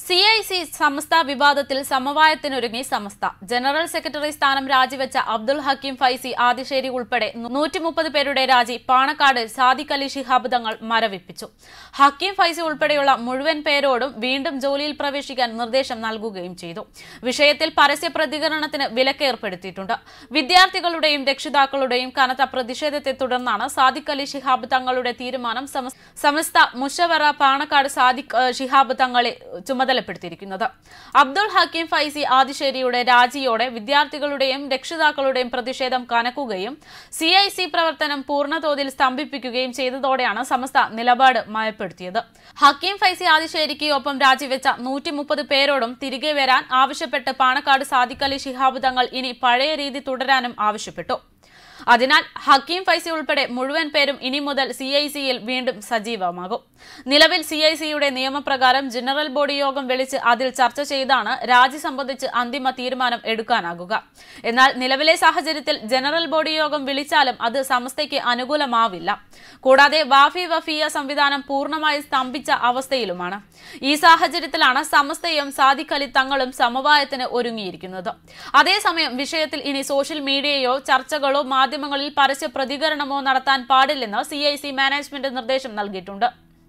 C I C സമസ്ത വിവാദത്തിൽ സമവായത്തിനൊരുങ്ങി സമസ്ത general secretary സ്ഥാനം രാജിവെച്ച അബ്ദുൾ ഹക്കീം ഫൈസി ആദിശ്ശേരി ഉൾപ്പെടെ നൂറ്റി മുപ്പത് പേരുടെ രാജി പാണക്കാട് സാദിഖ് അലി ശിഹാബ് തങ്ങൾ മരവിപ്പിച്ചു ഹക്കീം ഫൈസി ഉൾപ്പെടെയുള്ള മുഴുവൻ പേരോടും വീണ്ടും ജോലിയിൽ പ്രവേശിക്കാൻ നിർദ്ദേശം നൽകുകയും ചെയ്തു വിഷയത്തിൽ പരസ്യ പ്രതികരണത്തിന് വിലക്ക് ഏർപ്പെടുത്തിയിട്ടുണ്ട് വിദ്യാർത്ഥികളുടെയും രക്ഷിതാക്കളുടെയും കനത്ത പ്രതിഷേധത്തെ തുടർന്നാണ് സാദിഖ് അലി ശിഹാബ് തങ്ങളുടെ തീരുമാനം സമസ്- സമസ്ത മുഷവറ പാണക്കാട് സാദിഖ് ഏഹ്, ശിഹാബ് തങ്ങളെ ചുമതലപ്പെടുത്തിയിരിക്കുന്നത് അബ്ദുൾ ഹക്കീം ഫൈസി ആദിശ്ശേരിയുടെ രാജിയോടെ വിദ്യാർത്ഥികളുടെയും രക്ഷിതാക്കളുടെയും പ്രതിഷേധം കനക്കുകയും സി ഐ സി പ്രവർത്തനം പൂർണ്ണതോതിൽ സ്തംഭിപ്പിക്കുകയും ചെയ്തതോടെയാണ് സമസ്ത നിലപാട് മയപ്പെടുത്തിയത് ഹക്കീം ഫൈസി ആദിശ്ശേരിക്ക് ഒപ്പം രാജിവെച്ച നൂറ്റി മുപ്പത് പേരോടും തിരികെ വരാൻ ആവശ്യപ്പെട്ട് പാണക്കാട് സാദിഖ് അലി ശിഹാബ് തങ്ങൾ ഇനി പഴയ രീതി തുടരാനും ആവശ്യപ്പെട്ടു അതിനാൽ ഹക്കീം ഫൈസി ഉൾപ്പെടെ മുഴുവൻ പേരും ഇനി മുതൽ സി ഐ സിയിൽ വീണ്ടും സജീവമാകും നിലവിൽ സി ഐ സിയുടെ നിയമപ്രകാരം ജനറൽ ബോഡി യോഗം വിളിച്ച് അതിൽ ചർച്ച ചെയ്താണ് രാജി സംബന്ധിച്ച് അന്തിമ തീരുമാനം എടുക്കാനാകുക എന്നാൽ നിലവിലെ സാഹചര്യത്തിൽ ജനറൽ ബോഡി യോഗം വിളിച്ചാലും അത് സമസ്തയ്ക്ക് അനുകൂലമാവില്ല കൂടാതെ വാഫി വഫിയ സംവിധാനം പൂർണ്ണമായി സ്തംഭിച്ച അവസ്ഥയിലുമാണ് ഈ സാഹചര്യത്തിലാണ് സമസ്തയും സാദിഖ് അലി തങ്ങളും സമവായത്തിന് ഒരുങ്ങിയിരിക്കുന്നത് അതേസമയം വിഷയത്തിൽ ഇനി സോഷ്യൽ മീഡിയയോ ചർച്ചകളോ മാധ്യമങ്ങളിൽ പരസ്യ പ്രതികരണമോ നടത്താൻ പാടില്ലെന്ന് സി ഐ സി മാനേജ്മെന്റ് നിർദ്ദേശം നൽകിയിട്ടുണ്ട്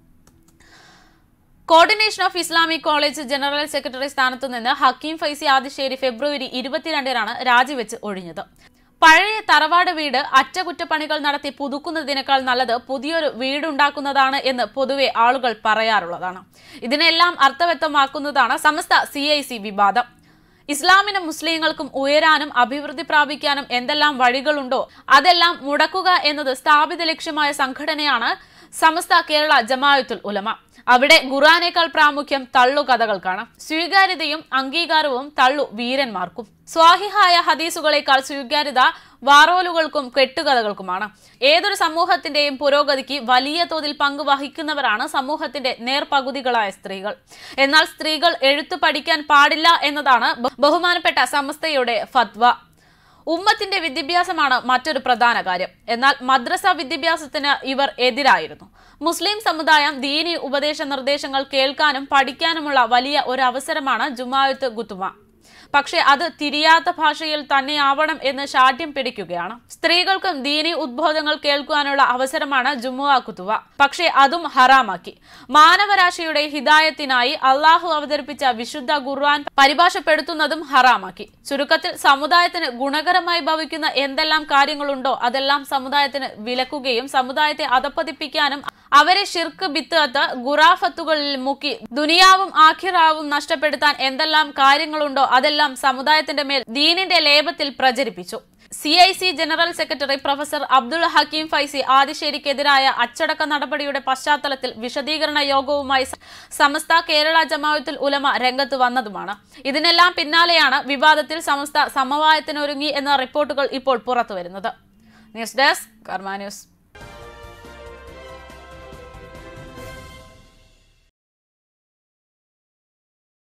coordination of Islamic college general secretary സ്ഥാനത്തു നിന്ന് ഹക്കീം ഫൈസി ആദിശ്ശേരി ഫെബ്രുവരി ഇരുപത്തിരണ്ടിനാണ് രാജിവെച്ച് ഒഴിഞ്ഞത് പഴയ തറവാട് വീട് അറ്റകുറ്റപ്പണികൾ നടത്തി പുതുക്കുന്നതിനേക്കാൾ നല്ലത് പുതിയൊരു വീടുണ്ടാക്കുന്നതാണ് എന്ന് പൊതുവെ ആളുകൾ പറയാറുള്ളതാണ് ഇതിനെല്ലാം അർത്ഥവ്യക്തമാക്കുന്നതാണ് സമസ്ത സി ഐ സി വിവാദം ഇസ്ലാമിനും മുസ്ലിങ്ങൾക്കും ഉയരാനും അഭിവൃദ്ധി പ്രാപിക്കാനും എന്തെല്ലാം വഴികളുണ്ടോ അതെല്ലാം മുടക്കുക എന്നത് സ്ഥാപിത ലക്ഷ്യമായ സംഘടനയാണ് സമസ്ത കേരള ജമാഅത്തുൽ ഉലമ അവിടെ ഖുറാനേക്കാൾ പ്രാമുഖ്യം തള്ളുകഥകൾക്കാണ് സ്വീകാര്യതയും അംഗീകാരവും തള്ളു വീരന്മാർക്കും സ്വാഹിഹായ ഹദീസുകളേക്കാൾ സ്വീകാര്യത വാറോലുകൾക്കും കെട്ടുകഥകൾക്കുമാണ് ഏതൊരു സമൂഹത്തിന്റെയും പുരോഗതിക്ക് വലിയ തോതിൽ പങ്ക് വഹിക്കുന്നവരാണ് സമൂഹത്തിന്റെ നേർപകുതികളായ സ്ത്രീകൾ എന്നാൽ സ്ത്രീകൾ എഴുത്തു പഠിക്കാൻ പാടില്ല എന്നതാണ് ബ- ബഹുമാനപ്പെട്ട സമസ്തയുടെ ഫത്വ ഉമ്മത്തിന്റെ വിദ്യാഭ്യാസമാണ് മറ്റൊരു പ്രധാന കാര്യം എന്നാൽ മദ്രസ വിദ്യാഭ്യാസത്തിന് ഇവർ എതിരായിരുന്നു മുസ്ലിം സമുദായം ദീനി ഉപദേശ നിർദ്ദേശങ്ങൾ കേൾക്കാനും പഠിക്കാനുമുള്ള വലിയ ഒരു അവസരമാണ് ജുമായത്ത് ഗുത്തുമ പക്ഷെ അത് തിരിയാത്ത ഭാഷയിൽ തന്നെയാവണം എന്ന് ശാഠ്യം പിടിക്കുകയാണ് സ്ത്രീകൾക്കും ദീനി ഉദ്ബോധങ്ങൾ കേൾക്കുവാനുള്ള അവസരമാണ് ജുമുഅ കുത്തുവ പക്ഷെ അതും ഹറാമാക്കി മാനവരാശിയുടെ ഹിദായത്തിനായി അള്ളാഹു അവതരിപ്പിച്ച വിശുദ്ധ ഖുർആൻ പരിഭാഷപ്പെടുത്തുന്നതും ഹറാമാക്കി ചുരുക്കത്തിൽ സമുദായത്തിന് ഗുണകരമായി ഭവിക്കുന്ന എന്തെല്ലാം കാര്യങ്ങളുണ്ടോ അതെല്ലാം സമുദായത്തിന് വിലക്കുകയും സമുദായത്തെ അധപ്പതിപ്പിക്കാനും അവരെ ഷിർക്ക് ബിത്തത്ത് ഗുറാഫത്തുകളിൽ മുക്കി ദുനിയാവും ആഖിറാവും നഷ്ടപ്പെടുത്താൻ എന്തെല്ലാം കാര്യങ്ങളുണ്ടോ അതെല്ലാം സമുദായത്തിന്റെ മേൽ ദീനിന്റെ ലേപത്തിൽ പ്രചരിപ്പിച്ചു C I C general secretary professor Abdul Hakeem Faizy ആദിശ്ശേരിക്കെതിരായ അച്ചടക്ക നടപടിയുടെ പശ്ചാത്തലത്തിൽ വിശദീകരണ യോഗവുമായി സ- സമസ്ത കേരള ജമാഅത്തുൽ ഉലമ രംഗത്ത് വന്നതുമാണ് ഇതിനെല്ലാം പിന്നാലെയാണ് വിവാദത്തിൽ സമസ്ത സമവായത്തിനൊരുങ്ങി എന്ന റിപ്പോർട്ടുകൾ ഇപ്പോൾ പുറത്തുവരുന്നത് ന്യൂസ് ഡെസ്ക് കർമ്മ ന്യൂസ്